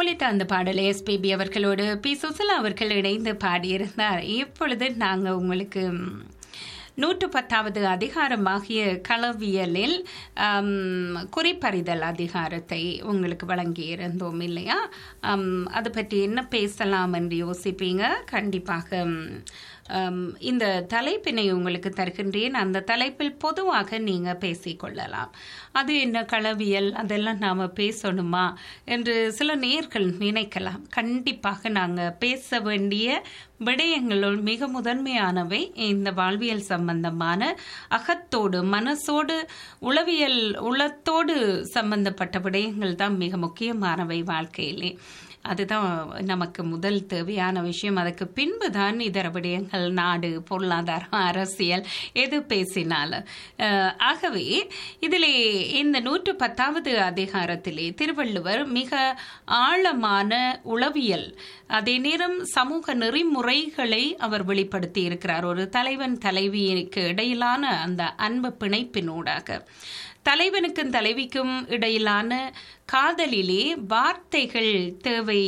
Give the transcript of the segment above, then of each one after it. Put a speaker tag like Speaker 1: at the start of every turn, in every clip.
Speaker 1: ஒலித்த அந்த பாடலை எஸ்பிபி அவர்களோடு பி சுசிலா அவர்கள் இணைந்து பாடியிருந்தார் இப்பொழுது நாங்கள் உங்களுக்கு ம், நூற்று பத்தாவது அதிகாரமாகிய களவியலில் ஆம், குறிப்பறிதல் அதிகாரத்தை உங்களுக்கு வழங்கியிருந்தோம் இல்லையா ஆம், அது பற்றி என்ன பேசலாம் என்று யோசிப்பீங்க கண்டிப்பாக ம், ஆம், இந்த தலைப்பினை உங்களுக்கு தருகின்றேன் அந்த தலைப்பில் பொதுவாக நீங்கள் பேசிக்கொள்ளலாம் அது என்ன களவியல் அதெல்லாம் நாம் பேசணுமா என்று சில நேர்கள் நினைக்கலாம் கண்டிப்பாக நாங்கள் பேச வேண்டிய விடயங்களுள் மிக முதன்மையானவை இந்த வாழ்வியல் சம்பந்தமான அகத்தோடு மனசோடு உளவியல் உளத்தோடு சம்பந்தப்பட்ட விடயங்கள் தான் மிக முக்கியமானவை வாழ்க்கையிலே அதுதான் நமக்கு முதல் தேவையான விஷயம் அதுக்கு பின்பு தான் இதர விடயங்கள் நாடு பொருளாதாரம் அரசியல் எது பேசினாலும் அஹ், ஆகவே இதிலே இந்த நூற்று பத்தாவது அதிகாரத்திலே திருவள்ளுவர் மிக ஆழமான உளவியல் அதே நேரம் சமூக நெறிமுறைகளை அவர் வெளிப்படுத்தி இருக்கிறார் ஒரு தலைவன் தலைவிக்கு இடையிலான அந்த அன்பு பிணைப்பினூடாக தலைவனுக்கும் தலைவிக்கும் இடையிலான காதலிலே வார்த்தைகள் தேவை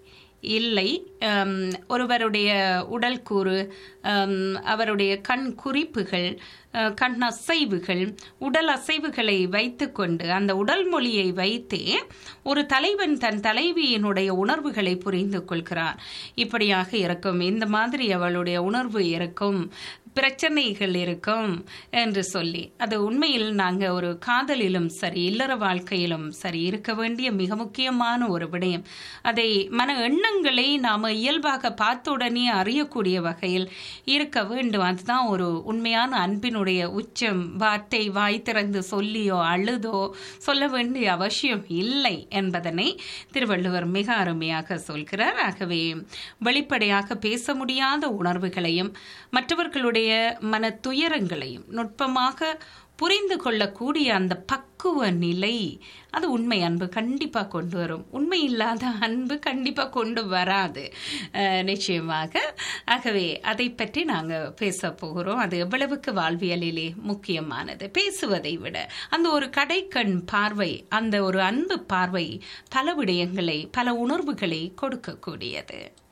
Speaker 1: இல்லை ஆம், ஒருவருடைய உடல் கூறு ஆம், அவருடைய கண் குறிப்புகள் அஹ், கண் அசைவுகள் உடல் அசைவுகளை வைத்துக்கொண்டு அந்த உடல் மொழியை வைத்தே ஒரு தலைவன் தன் தலைவியினுடைய உணர்வுகளை புரிந்து கொள்கிறார் இப்படியாக இருக்கும் இந்த மாதிரி அவளுடைய உணர்வு இருக்கும் பிரச்சனைகள் இருக்கும் என்று சொல்லி அது உண்மையில் நாங்கள் ஒரு காதலிலும் சரி இல்லற வாழ்க்கையிலும் சரி இருக்க வேண்டிய மிக முக்கியமான ஒரு விடயம் அதை மன எண்ணங்களை நாம் இயல்பாக பார்த்த உடனே அறியக்கூடிய வகையில் இருக்க வேண்டும் அதுதான் ஒரு உண்மையான அன்பினுடைய உச்சம் வார்த்தை வாய் திறந்து சொல்லியோ அழுதோ சொல்ல வேண்டிய அவசியம் இல்லை என்பதனை திருவள்ளுவர் மிக அருமையாக சொல்கிறார் ஆகவே வெளிப்படையாக பேச முடியாத உணர்வுகளையும் மற்றவர்களுடைய மன துயரங்களையும் நுட்பமாக புரிந்து கொள்ளக்கூடிய அந்த பக்குவ நிலை அது உண்மை அன்பு கண்டிப்பாக கொண்டு வரும் உண்மை இல்லாத அன்பு கண்டிப்பாக கொண்டு வராது அஹ், நிச்சயமாக ஆகவே அதை பற்றி நாங்கள் பேச போகிறோம் அது எவ்வளவுக்கு வாழ்வியலிலே முக்கியமானது பேசுவதை விட அந்த ஒரு கடைக்கண் பார்வை அந்த ஒரு அன்பு பார்வை பல விடயங்களை பல உணர்வுகளை கொடுக்கக்கூடியது